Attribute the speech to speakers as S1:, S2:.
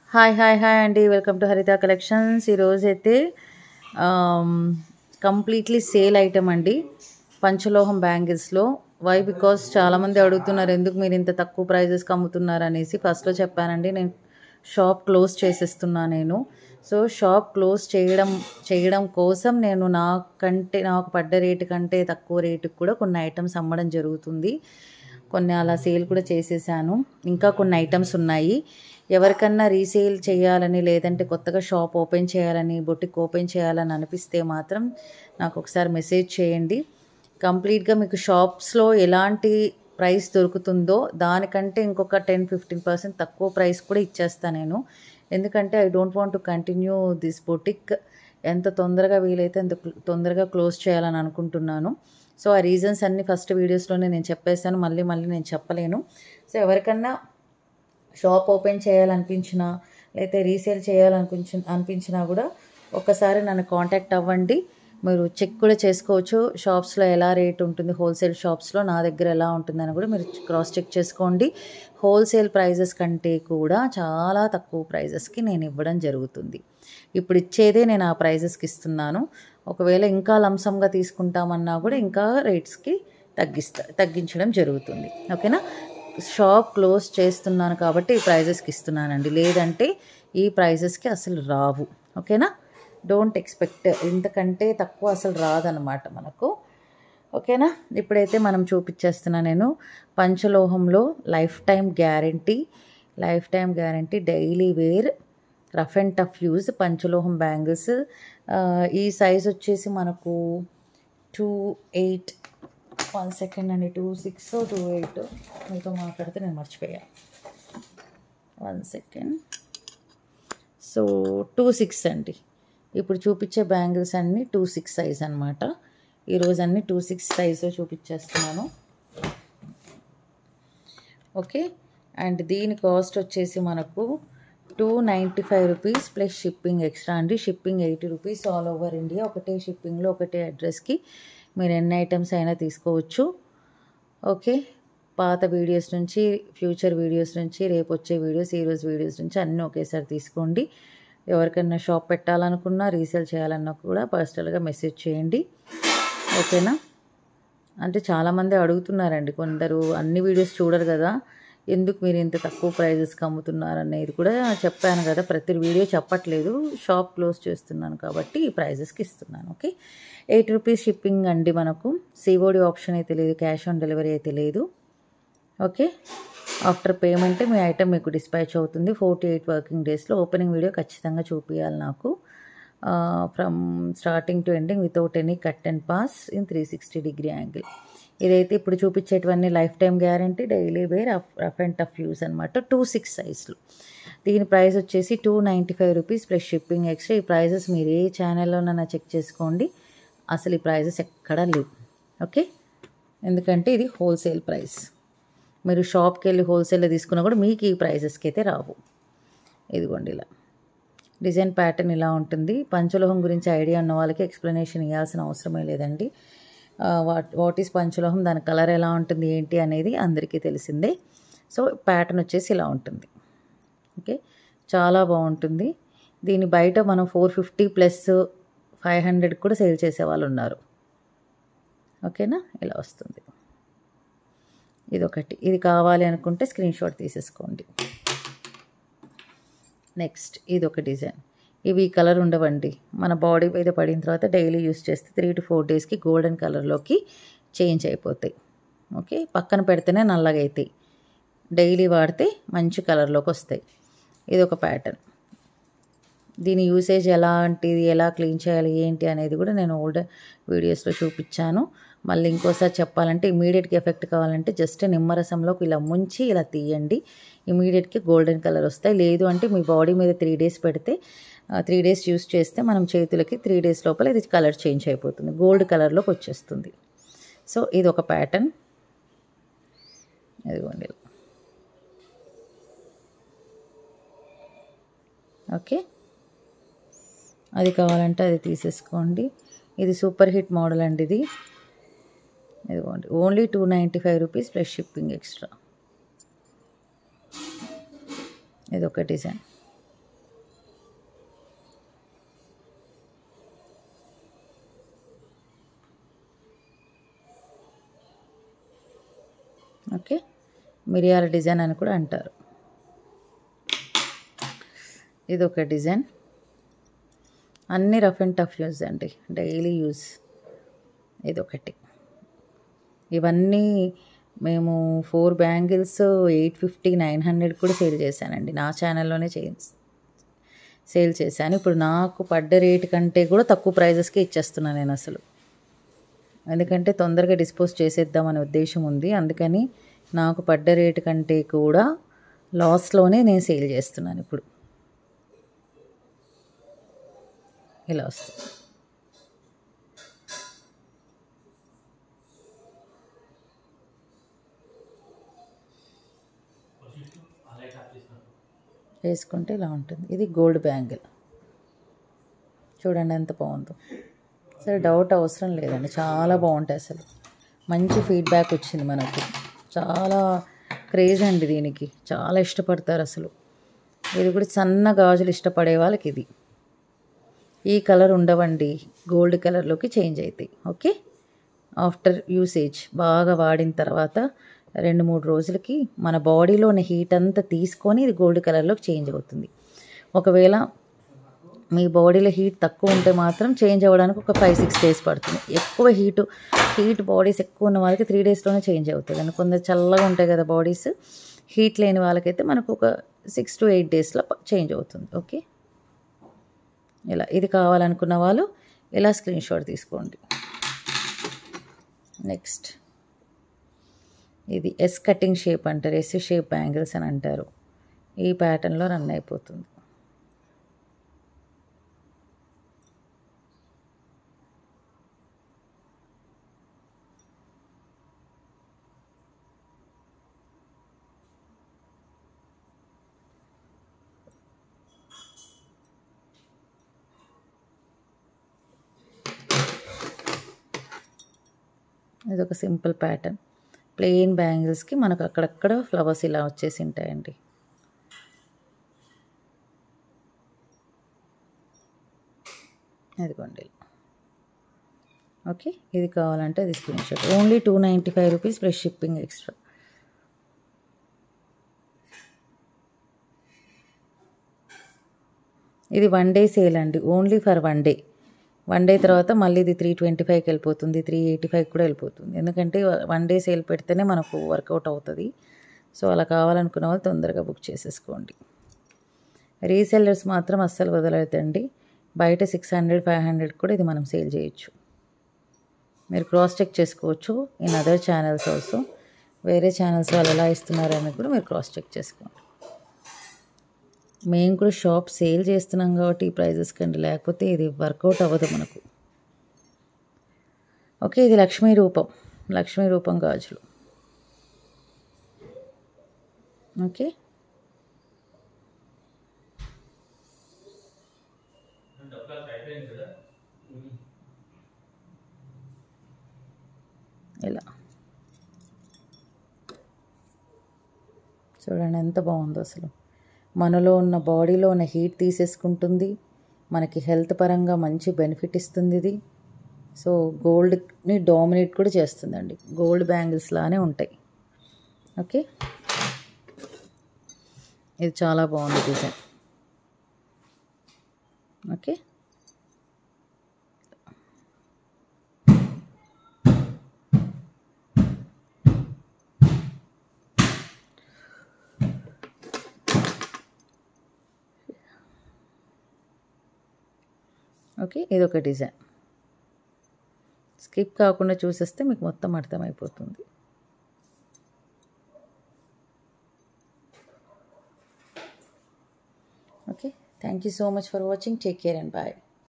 S1: hi hi hi అండి welcome to Haritha collections ఈరోజైతే completely sale item అండి పంచలోహం బ్యాంగిల్స్లో వై బికాస్ చాలామంది అడుగుతున్నారు ఎందుకు మీరు ఇంత తక్కువ ప్రైజెస్కి అమ్ముతున్నారు అనేసి ఫస్ట్లో చెప్పానండి నేను షాప్ క్లోజ్ చేసేస్తున్నా నేను సో షాప్ క్లోజ్ చేయడం చేయడం కోసం నేను నాకంటే నాకు పడ్డ రేటు కంటే తక్కువ రేటుకి కూడా కొన్ని ఐటమ్స్ అమ్మడం జరుగుతుంది కొన్ని అలా సేల్ కూడా చేసేసాను ఇంకా కొన్ని ఐటమ్స్ ఉన్నాయి ఎవరికన్నా రీసేల్ చేయాలని లేదంటే కొత్తగా షాప్ ఓపెన్ చేయాలని బొటిక్ ఓపెన్ చేయాలని అనిపిస్తే మాత్రం నాకు ఒకసారి మెసేజ్ చేయండి కంప్లీట్గా మీకు షాప్స్లో ఎలాంటి ప్రైస్ దొరుకుతుందో దానికంటే ఇంకొక టెన్ ఫిఫ్టీన్ పర్సెంట్ తక్కువ ప్రైస్ కూడా ఇచ్చేస్తాను నేను ఎందుకంటే I don't want to continue this boutique ఎంత తొందరగా వీలైతే అంత తొందరగా క్లోజ్ చేయాలని అనుకుంటున్నాను సో ఆ రీజన్స్ అన్నీ ఫస్ట్ వీడియోస్లోనే నేను చెప్పేశాను మళ్ళీ మళ్ళీ నేను చెప్పలేను సో ఎవరికన్నా షాప్ ఓపెన్ చేయాలనిపించినా లేకపోతే రీసేల్ చేయాలనిపించి అనిపించినా కూడా ఒక్కసారి నన్ను కాంటాక్ట్ అవ్వండి మీరు చెక్ కూడా చేసుకోవచ్చు షాప్స్లో ఎలా రేట్ ఉంటుంది హోల్సేల్ షాప్స్లో నా దగ్గర ఎలా ఉంటుందని కూడా మీరు క్రాస్ చెక్ చేసుకోండి హోల్సేల్ ప్రైజెస్ కంటే కూడా చాలా తక్కువ ప్రైజెస్కి నేను ఇవ్వడం జరుగుతుంది ఇప్పుడు ఇచ్చేదే నేను ఆ ప్రైజెస్కి ఇస్తున్నాను ఒకవేళ ఇంకా లంసంగా తీసుకుంటామన్నా కూడా ఇంకా రేట్స్కి తగ్గిస్తా తగ్గించడం జరుగుతుంది ఓకేనా షాప్ క్లోజ్ చేస్తున్నాను కాబట్టి ఈ ప్రైజెస్కి ఇస్తున్నానండి లేదంటే ఈ ప్రైజెస్కి అసలు రావు ఓకేనా డోంట్ ఎక్స్పెక్ట్ ఇంతకంటే తక్కువ అసలు రాదనమాట మనకు ఓకేనా ఇప్పుడైతే మనం చూపించేస్తున్నా నేను పంచలోహంలో lifetime guarantee lifetime guarantee daily wear rough and tough use పంచలోహం బ్యాంగిల్స్ ఈ సైజ్ వచ్చేసి మనకు టూ ఎయిట్ వన్ సెకండ్ అండి టూ సిక్స్ టూ ఎయిట్ మీతో మాట్లాడితే నేను మర్చిపోయా one second so two six అండి ఇప్పుడు చూపించే బ్యాంగిల్స్ అన్నీ టూ సిక్స్ సైజ్ అనమాట ఈరోజు అన్నీ టూ సిక్స్ సైజ్ చూపించేస్తున్నాను ఓకే అండ్ దీని కాస్ట్ వచ్చేసి మనకు two ninety five rupees plus shipping extra అండి shipping eighty rupees all over India ఒకటే షిప్పింగ్లో ఒకటే అడ్రస్కి మీరు ఎన్ని ఐటమ్స్ అయినా తీసుకోవచ్చు ఓకే పాత వీడియోస్ నుంచి ఫ్యూచర్ వీడియోస్ నుంచి రేపు వచ్చే వీడియోస్ ఈరోజు వీడియోస్ నుంచి అన్నీ ఒకేసారి తీసుకోండి ఎవరికైనా షాప్ పెట్టాలనుకున్నా రీసేల్ చేయాలన్నా కూడా పర్సనల్గా మెసేజ్ చేయండి ఓకేనా అంటే చాలామంది అడుగుతున్నారండి కొందరు అన్ని వీడియోస్ చూడరు కదా ఎందుకు మీరు ఇంత తక్కువ ప్రైజెస్కి అమ్ముతున్నారు అనేది కూడా చెప్పాను కదా ప్రతి వీడియో చెప్పట్లేదు షాప్ క్లోజ్ చేస్తున్నాను కాబట్టి ఈ ప్రైజెస్కి ఇస్తున్నాను ఓకే ఎయిట్ రూపీస్ షిప్పింగ్ అండి మనకు సిఓడి ఆప్షన్ అయితే లేదు క్యాష్ ఆన్ డెలివరీ అయితే లేదు ఓకే ఆఫ్టర్ పేమెంట్ మీ ఐటమ్ మీకు డిస్పాచ్ అవుతుంది ఫోర్టీ ఎయిట్ వర్కింగ్ డేస్లో ఓపెనింగ్ వీడియో ఖచ్చితంగా చూపించాలి నాకు from starting to ending without any cut and pass in three sixty degree angle ఇదైతే ఇప్పుడు చూపించేటివన్నీ lifetime guarantee daily wear rough and tough use అనమాట టూ సిక్స్ సైజ్లు దీని ప్రైస్ వచ్చేసి two ninety five rupees plus shipping extra ఈ prices మీరు ఏ ఛానల్లోనైనా చెక్ చేసుకోండి అసలు ఈ ప్రైజెస్ ఎక్కడా లేవు ఓకే ఎందుకంటే ఇది హోల్సేల్ ప్రైస్ మీరు షాప్కి వెళ్ళి హోల్సేల్లో తీసుకున్నా కూడా మీకు ఈ ప్రైజెస్కి అయితే రావు ఇదిగోండి ఇలా డిజైన్ ప్యాటర్న్ ఇలా ఉంటుంది పంచలోహం గురించి ఐడియా ఉన్న వాళ్ళకి ఎక్స్ప్లెనేషన్ ఇవ్వాల్సిన అవసరమే లేదండి వాట్ వాట్ ఈస్ పంచలోహం దాని కలర్ ఎలా ఉంటుంది ఏంటి అనేది అందరికీ తెలిసిందే సో ప్యాటర్న్ వచ్చేసి ఇలా ఉంటుంది ఓకే చాలా బాగుంటుంది దీని బయట మనం four fifty plus five hundred కూడా సేల్ చేసే వాళ్ళు ఉన్నారు ఓకేనా ఇలా వస్తుంది ఇదొకటి ఇది కావాలి అనుకుంటే స్క్రీన్ షాట్ తీసేసుకోండి నెక్స్ట్ ఇది ఒక డిజైన్ ఇవి కలర్ ఉండవండి మన బాడీ మీద పడిన తర్వాత డైలీ యూస్ చేస్తే త్రీ టు ఫోర్ డేస్కి గోల్డెన్ కలర్లోకి చేంజ్ అయిపోతాయి ఓకే పక్కన పెడితేనే నల్లగా అవుతాయి డైలీ వాడితే మంచి కలర్లోకి వస్తాయి ఇది ఒక ప్యాటర్న్ దీని యూసేజ్ ఎలాంటిది ఎలా క్లీన్ చేయాలి ఏంటి అనేది కూడా నేను ఓల్డ్ వీడియోస్లో చూపించాను మళ్ళీ ఇంకోసారి చెప్పాలంటే ఇమీడియట్గా ఎఫెక్ట్ కావాలంటే జస్ట్ నిమ్మరసంలోకి ఇలా ముంచి ఇలా తీయండి ఇమీడియట్గా గోల్డెన్ కలర్ వస్తాయి లేదు అంటే మీ బాడీ మీద త్రీ డేస్ పెడితే త్రీ డేస్ యూస్ చేస్తే మనం చేతులకి త్రీ డేస్ లోపల ఇది కలర్ చేంజ్ అయిపోతుంది గోల్డ్ కలర్లోకి వచ్చేస్తుంది సో ఇది ఒక ప్యాటర్న్ ఇదిగోండి ఓకే అది కావాలంటే అది తీసేసుకోండి ఇది సూపర్ హిట్ మోడల్ అండి ఇది ఇదిగోండి only two ninety five rupees plus shipping extra ఇది ఒక డిజైన్ మిరియాల డిజైన్ అని కూడా అంటారు ఇది ఒక డిజైన్ అన్ని రఫ్ అండ్ టఫ్ యూజ్ అండి డైలీ యూజ్ ఇది ఒకటి ఇవన్నీ మేము four bangles eight fifty nine hundred కూడా సేల్ చేశానండి నా ఛానల్లోనే చే సేల్ చేశాను ఇప్పుడు నాకు పడ్డ రేట్ కంటే కూడా తక్కువ ప్రైజెస్కి ఇచ్చేస్తున్నాను నేను అసలు ఎందుకంటే తొందరగా డిస్పోజ్ చేసేద్దామనే ఉద్దేశం ఉంది అందుకని నాకు పడ్డ రేటు కంటే కూడా లాస్లోనే నేను సేల్ చేస్తున్నాను ఇప్పుడు ఇలా వస్తుంది వేసుకుంటే ఇలా ఉంటుంది ఇది గోల్డ్ బ్యాంగిల్ చూడండి ఎంత బాగుందో అసలు డౌట్ అవసరం లేదండి చాలా బాగుంటాయి అసలు మంచి ఫీడ్బ్యాక్ వచ్చింది మనకి చాలా క్రేజ్ అండి దీనికి చాలా ఇష్టపడతారు అసలు ఇది కూడా సన్న గాజులు ఇష్టపడే వాళ్ళకి ఇది ఈ కలర్ ఉండవండి గోల్డ్ కలర్లోకి చేంజ్ అవుతాయి ఓకే ఆఫ్టర్ యూసేజ్ బాగా వాడిన తర్వాత రెండు మూడు రోజులకి మన బాడీలోని హీట్ అంతా తీసుకొని ఇది గోల్డ్ కలర్లోకి చేంజ్ అవుతుంది ఒకవేళ మీ బాడీలో హీట్ తక్కువ ఉంటే మాత్రం చేంజ్ అవ్వడానికి ఒక ఫైవ్ సిక్స్ డేస్ పడుతుంది ఎక్కువ హీటు హీట్ బాడీస్ ఎక్కువ ఉన్న వాళ్ళకి త్రీ డేస్లోనే చేంజ్ అవుతుంది అండ్ కొందరు చల్లగా ఉంటాయి కదా బాడీస్ హీట్ లేని వాళ్ళకైతే మనకు ఒక సిక్స్ టు ఎయిట్ డేస్లో చేంజ్ అవుతుంది ఓకే ఇలా ఇది కావాలనుకున్న వాళ్ళు ఇలా స్క్రీన్ షాట్ తీసుకోండి నెక్స్ట్ ఇది ఎస్ కటింగ్ షేప్ అంటారు ఎస్ షేప్ బ్యాంగిల్స్ అని అంటారు ఈ ప్యాటర్న్లో రన్ అయిపోతుంది ఇది ఒక సింపుల్ ప్యాటర్న్ ప్లెయిన్ బ్యాంగిల్స్కి మనకు అక్కడక్కడ ఫ్లవర్స్ ఇలా వచ్చేసి ఉంటాయండి ఇదిగోండి ఓకే ఇది కావాలంటే అది screenshot only two ninety five rupees plus shipping extra ఇది వన్ డే సేల్ అండి only for one day one day తర్వాత మళ్ళీ ఇది త్రీ ట్వంటీ ఫైవ్కి వెళ్ళిపోతుంది త్రీ ఎయిటీ ఫైవ్ కూడా వెళ్ళిపోతుంది ఎందుకంటే వన్ డే సేల్ పెడితేనే మనకు వర్కౌట్ అవుతుంది సో అలా కావాలనుకున్న వాళ్ళు తొందరగా బుక్ చేసేసుకోండి రీసెల్లర్స్ మాత్రం అస్సలు వదలవుతండి బయట సిక్స్ హండ్రెడ్ ఫైవ్ హండ్రెడ్ కూడా ఇది మనం సేల్ చేయొచ్చు మీరు క్రాస్ చెక్ చేసుకోవచ్చు ఇన్ అదర్ ఛానల్స్ ఆల్సో వేరే ఛానల్స్ వాళ్ళు ఎలా ఇస్తున్నారని కూడా మీరు క్రాస్ చెక్ చేసుకోండి మేము కూడా షాప్ సేల్ చేస్తున్నాం కాబట్టి ఈ ప్రైజెస్ కండి లేకపోతే ఇది వర్కౌట్ అవ్వదు మనకు ఓకే ఇది లక్ష్మీ రూపం లక్ష్మీ రూపం గాజులు ఓకే ఇలా చూడండి ఎంత బాగుందో అసలు మనలో ఉన్న బాడీలో ఉన్న హీట్ తీసేసుకుంటుంది మనకి హెల్త్ పరంగా మంచి బెనిఫిట్ ఇస్తుంది ఇది సో గోల్డ్ని డామినేట్ కూడా చేస్తుందండి గోల్డ్ బ్యాంగిల్స్ లానే ఉంటాయి ఓకే ఇది చాలా బాగుంది డిజైన్ ఓకే ఓకే ఇది ఒక డిజైన్ స్కిప్ కాకుండా చూసేస్తే మీకు మొత్తం అర్థమైపోతుంది okay thank you so much for watching take care and bye